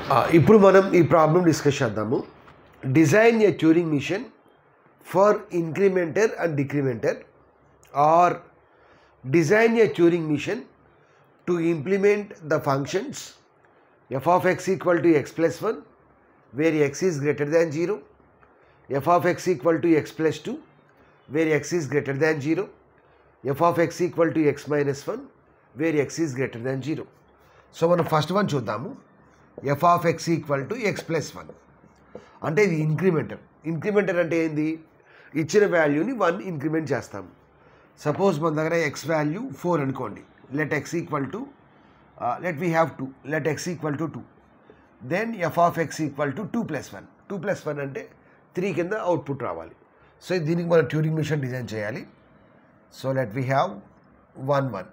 ఆ, ఇప్పుడు మనం ఈ ప్రాబ్లం డిస్కస్ చేద్దాము design a Turing machine for incrementer and decrementer or design a Turing machine to implement the functions f of x equal to x plus one where x is greater than zero f of x equal to x plus two where x is greater than zero f of x equal to x minus one where x is greater than zero so మనం first one చూద్దాము f of x equal to x plus one అంటే ఇది incrementer incrementer అంటే ఏంది ఇచ్చిన వాల్యూని one increment చేస్తాము suppose మన దగ్గర ఎక్స్ వాల్యూ ఫోర్ అనుకోండి let x equal to let we have two let x equal to two then f of x equal to two plus one two plus one అంటే three కింద output రావాలి so దీనికి మనం Turing machine design చేయాలి so let we have one one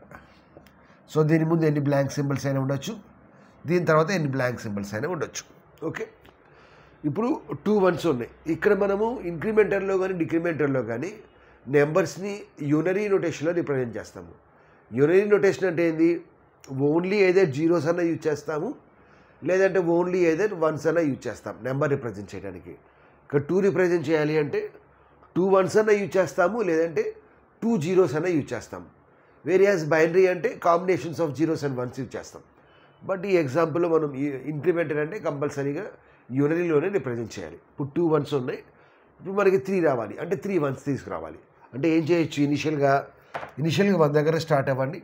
so దీని ముందు ఎన్ని blank symbols అయినా ఉండొచ్చు దీని తర్వాత ఎన్ని బ్లాంక్ సింబల్స్ అయినా ఉండొచ్చు ఓకే ఇప్పుడు టూ వన్స్ ఉన్నాయి ఇక్కడ మనము ఇంక్రిమెంటర్లో కానీ డిక్రిమెంటర్లో కానీ నెంబర్స్ని యూనరీ నోటేషన్లో రిప్రజెంట్ చేస్తాము యూనరీ నోటేషన్ అంటే ఏంది ఓన్లీ ఏదైతే జీరోస్ అన్న యూజ్ చేస్తాము లేదంటే ఓన్లీ ఏదైతే వన్స్ అన్న యూజ్ చేస్తాం నెంబర్ రిప్రజెంట్ చేయడానికి ఇక్కడ టూ రిప్రజెంట్ చేయాలి అంటే టూ వన్స్ అన్న యూజ్ చేస్తాము లేదంటే టూ జీరోస్ అన్న యూజ్ చేస్తాం వేరియాస్ బైనరీ అంటే combinations of zeros and ones use చేస్తాం బట్ ఈ ఎగ్జాంపుల్లో మనం ఇంక్రిమెంటర్ అంటే కంపల్సరీగా యూనరీలోనే రిప్రజెంట్ చేయాలి ఇప్పుడు టూ వన్స్ ఉన్నాయి ఇప్పుడు మనకి త్రీ రావాలి అంటే త్రీ వన్స్ తీసుకురావాలి అంటే ఏం చేయొచ్చు ఇనిషియల్గా ఇనిషియల్గా మన దగ్గర స్టార్ట్ అవ్వండి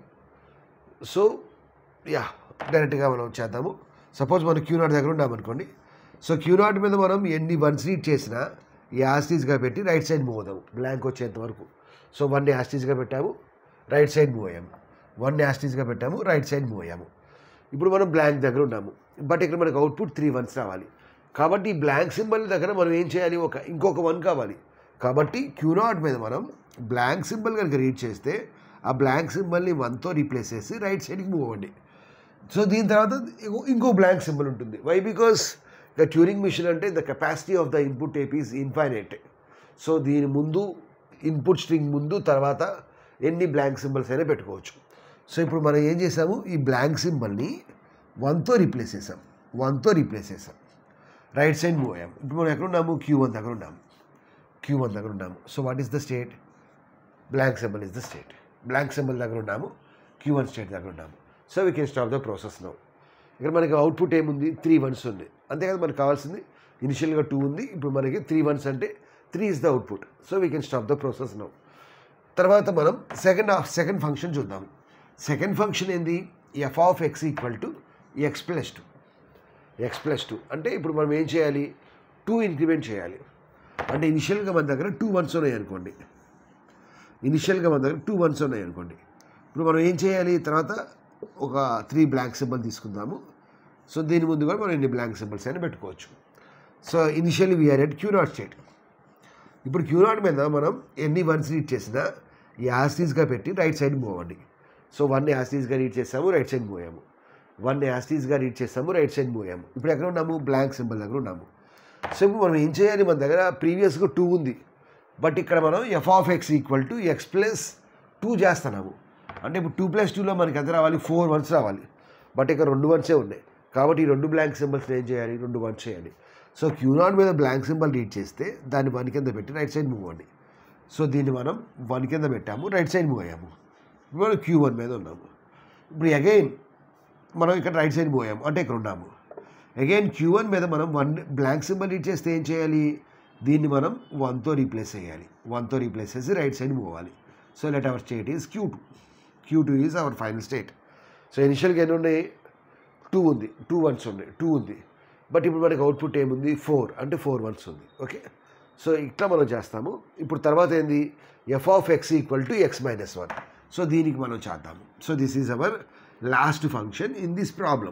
సో యా డైరెక్ట్గా మనం చేద్దాము సపోజ్ మనం క్యూ నాట్ దగ్గర ఉన్నామనుకోండి సో క్యూ నాట్ మీద మనం ఎన్ని వన్స్ రీడ్ చేసినా యాస్టీస్గా పెట్టి రైట్ సైడ్ మూవ్ అవుదాము బ్లాంక్ వచ్చేంత వరకు సో వన్ యాస్టీస్గా పెట్టాము రైట్ సైడ్ మూవ్ అయ్యాము వన్ యాస్టీస్గా పెట్టాము రైట్ సైడ్ మూవ్ అయ్యాము ఇప్పుడు మనం బ్లాంక్ దగ్గర ఉన్నాము బట్ ఇక్కడ మనకు అవుట్పుట్ త్రీ వన్స్ రావాలి కాబట్టి ఈ బ్లాంక్ సింబల్ దగ్గర మనం ఏం చేయాలి ఒక ఇంకొక వన్ కావాలి కాబట్టి క్యూ నాట్ మీద మనం బ్లాంక్ సింబల్ కనుక రీడ్ చేస్తే ఆ బ్లాంక్ సింబల్ని వన్తో రీప్లేస్ చేసి రైట్ సైడ్కి మూవ్ అవ్వండి సో దీని తర్వాత ఇంకో- ఇంకో బ్లాంక్ సింబల్ ఉంటుంది why because the Turing machine అంటే the capacity of the input tape is infinite so దీని ముందు ఇన్పుట్ స్ట్రింగ్ ముందు తర్వాత ఎన్ని బ్లాంక్ సింబల్స్ అయినా పెట్టుకోవచ్చు సో ఇప్పుడు మనం ఏం చేసాము ఈ బ్లాంక్ సింబల్ని వన్తో రీప్లేస్ చేసాం వన్తో రీప్లేస్ చేసాం రైట్ సైడ్ మూవ్ అయ్యాం ఇప్పుడు మనం ఎక్కడ ఉన్నాము క్యూ వన్ దగ్గర ఉన్నాము క్యూ వన్ దగ్గర ఉన్నాము so what is the state blank symbol is the state blank symbol దగ్గర ఉన్నాము క్యూ వన్ స్టేట్ దగ్గర ఉన్నాము so we can stop the process now ఇక్కడ మనకి అవుట్పుట్ ఏముంది త్రీ వన్స్ ఉంది అంతే కదా మనకు కావాల్సింది ఇనిషియల్గా టూ ఉంది ఇప్పుడు మనకి త్రీ వన్స్ అంటే three is the output so we can stop the process now తర్వాత మనం సెకండ్ సెకండ్ ఫంక్షన్ చూద్దాం సెకండ్ ఫంక్షన్ ఏంది f of x equal to x plus two x plus two అంటే ఇప్పుడు మనం ఏం చేయాలి టూ ఇంక్రిమెంట్ చేయాలి అంటే ఇనిషియల్గా మన దగ్గర టూ వన్స్ ఉన్నాయి అనుకోండి ఇనిషియల్గా మన దగ్గర టూ వన్స్ ఉన్నాయి అనుకోండి ఇప్పుడు మనం ఏం చేయాలి తర్వాత ఒక త్రీ బ్లాంక్ సింబల్ తీసుకుందాము సో దీని ముందు కూడా మనం ఎన్ని బ్లాంక్ సింబల్స్ అయినా పెట్టుకోవచ్చు so initially we are at Q naught state ఇప్పుడు క్యూ నాట్ మీద మనం ఎన్ని వన్స్ రీడ్ చేసినా యాస్టీస్గా పెట్టి రైట్ సైడ్ మూవ్ అవ్వండి సో వన్ యాస్టీస్గా రీడ్ చేసాము రైట్ సైడ్ మూవ్ అయ్యాము వన్ యాస్టీస్గా రీడ్ చేసాము రైట్ సైడ్ మూవ్ అయ్యాము ఇప్పుడు ఎక్కడ ఉన్నాము బ్లాంక్ సింబల్ దగ్గర ఉన్నాము సో ఇప్పుడు మనం ఏం చేయాలి మన దగ్గర ప్రీవియస్గా టూ ఉంది బట్ ఇక్కడ మనం f of x equal to x plus two చేస్తున్నాము అంటే ఇప్పుడు టూ ప్లస్ టూలో మనకి ఎంత రావాలి ఫోర్ వన్స్ రావాలి బట్ ఇక్కడ రెండు వన్సే ఉన్నాయి కాబట్టి ఈ రెండు బ్లాంక్ సింబల్స్ ఏం చేయాలి రెండు వన్స్ చేయాలి సో క్యూ నాట్ మీద బ్లాంక్ సింబల్ రీడ్ చేస్తే దాన్ని వన్ కింద పెట్టి రైట్ సైడ్ మూవ్ అవ్వండి సో దీన్ని మనం వన్ కింద పెట్టాము రైట్ సైడ్ మూవ్ అయ్యాము ఇప్పుడు మనం క్యూ వన్ మీద ఉన్నాము ఇప్పుడు అగైన్ మనం ఇక్కడ రైట్ సైడ్ మూవ్ అయ్యాము అంటే ఇక్కడ ఉన్నాము అగైన్ క్యూ వన్ మీద మనం వన్ బ్లాంక్ సింబల్ రీడ్ చేస్తే ఏం చేయాలి దీన్ని మనం వన్తో రీప్లేస్ చేయాలి వన్తో రీప్లేస్ చేసి రైట్ సైడ్ మూవ్ అవ్వాలి so let our state is Q two Q two is our final state so ఇనిషియల్గా ఎన్ని ఉన్నాయి టూ ఉంది టూ వన్స్ ఉన్నాయి టూ ఉంది బట్ ఇప్పుడు మనకి అవుట్పుట్ ఏముంది ఫోర్ అంటే ఫోర్ వన్స్ ఉంది ఓకే సో ఇట్లా మనం చేస్తాము ఇప్పుడు తర్వాత ఏంది f of x equal to x minus one so దీనికి మనం చేద్దాము so this is our last function in this problem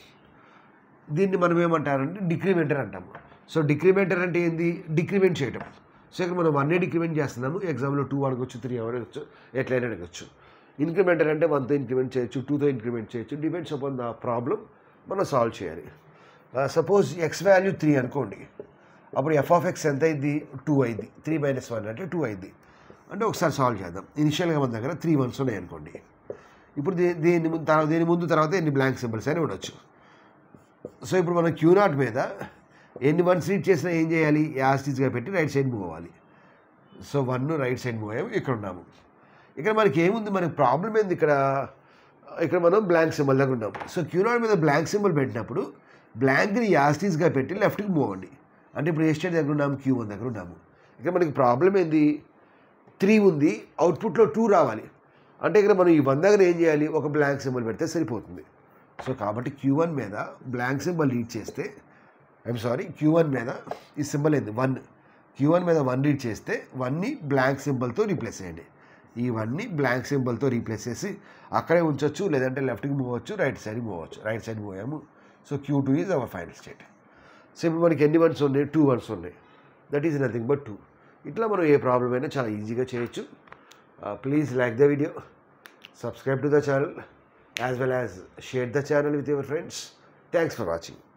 దీన్ని మనం ఏమంటారంటే డిక్రిమెంటర్ అంటాము సో డిక్రిమెంటర్ అంటే ఏంది డిక్రిమెంట్ చేయటం సో ఇక్కడ మనం వన్నే డిక్రిమెంట్ చేస్తున్నాము ఎగ్జామ్లో టూ అడగొచ్చు త్రీ అడగచ్చు ఎట్లయినా అడగచ్చు ఇంక్రిమెంటర్ అంటే వన్తో ఇంక్రిమెంట్ చేయొచ్చు టూతో ఇంక్రిమెంట్ చేయొచ్చు డిపెండ్స్ అపాన్ ద ప్రాబ్లం మనం సాల్వ్ చేయాలి సపోజ్ ఎక్స్ వాల్యూ త్రీ అనుకోండి అప్పుడు ఎఫ్ ఆఫ్ ఎక్స్ ఎంత అయింది టూ అయింది త్రీ మైనస్ వన్ అంటే టూ అయింది అంటే ఒకసారి సాల్వ్ చేద్దాం ఇనిషియల్గా మన దగ్గర త్రీ వన్స్ ఉన్నాయి అనుకోండి ఇప్పుడు దీ దీని ముందు తర్వాత దీని ముందు తర్వాత ఎన్ని బ్లాంక్ సింబల్స్ అయినా ఉండొచ్చు సో ఇప్పుడు మనం క్యూ నాట్ మీద ఎన్ని వన్స్ రీడ్ చేసినా ఏం చేయాలి యాస్టీస్గా పెట్టి రైట్ సైడ్ మూవ్ అవ్వాలి so one right side move అయ్యాము ఇక్కడ ఉన్నాము ఇక్కడ మనకి ఏముంది మనకి ప్రాబ్లం ఏంది ఇక్కడ ఇక్కడ మనం బ్లాంక్ సింబల్ దగ్గర ఉన్నాం సో క్యూ నాట్ మీద బ్లాంక్ సింబల్ పెట్టినప్పుడు బ్లాంక్ని యాస్టీస్గా పెట్టి లెఫ్ట్కి మూవ్ అవ్వండి అంటే ఇప్పుడు ఏ స్టేట్ దగ్గర ఉన్నాము క్యూ వన్ దగ్గర ఉన్నాము ఇక్కడ మనకి ప్రాబ్లం ఏంది త్రీ ఉంది అవుట్పుట్లో టూ రావాలి అంటే ఇక్కడ మనం ఈ వన్ దగ్గర ఏం చేయాలి ఒక బ్లాంక్ సింబల్ పెడితే సరిపోతుంది సో కాబట్టి క్యూ వన్ మీద బ్లాంక్ సింబల్ రీడ్ చేస్తే ఐఎమ్ సారీ క్యూ వన్ మీద ఈ సింబల్ ఏంది వన్ క్యూ వన్ మీద వన్ రీడ్ చేస్తే వన్ని బ్లాంక్ సింబల్తో రీప్లేస్ చేయండి ఈ వన్ని బ్లాంక్ సింబల్తో రీప్లేస్ చేసి అక్కడే ఉంచవచ్చు లేదంటే లెఫ్ట్కి మూవ్ అవ్వచ్చు రైట్ సైడ్ మూవ్ అవ్వచ్చు రైట్ సైడ్ మూవ్ అయ్యాము so Q two is our final state so ఇప్పుడు మనకి ఎన్ని వన్స్ ఉన్నాయి టూ వన్స్ ఉన్నాయి that is nothing but two ఇట్లా మనం ఏ ప్రాబ్లం అయినా చాలా ఈజీగా చేయొచ్చు please like the video subscribe to the channel as well as share the channel with your friends thanks for watching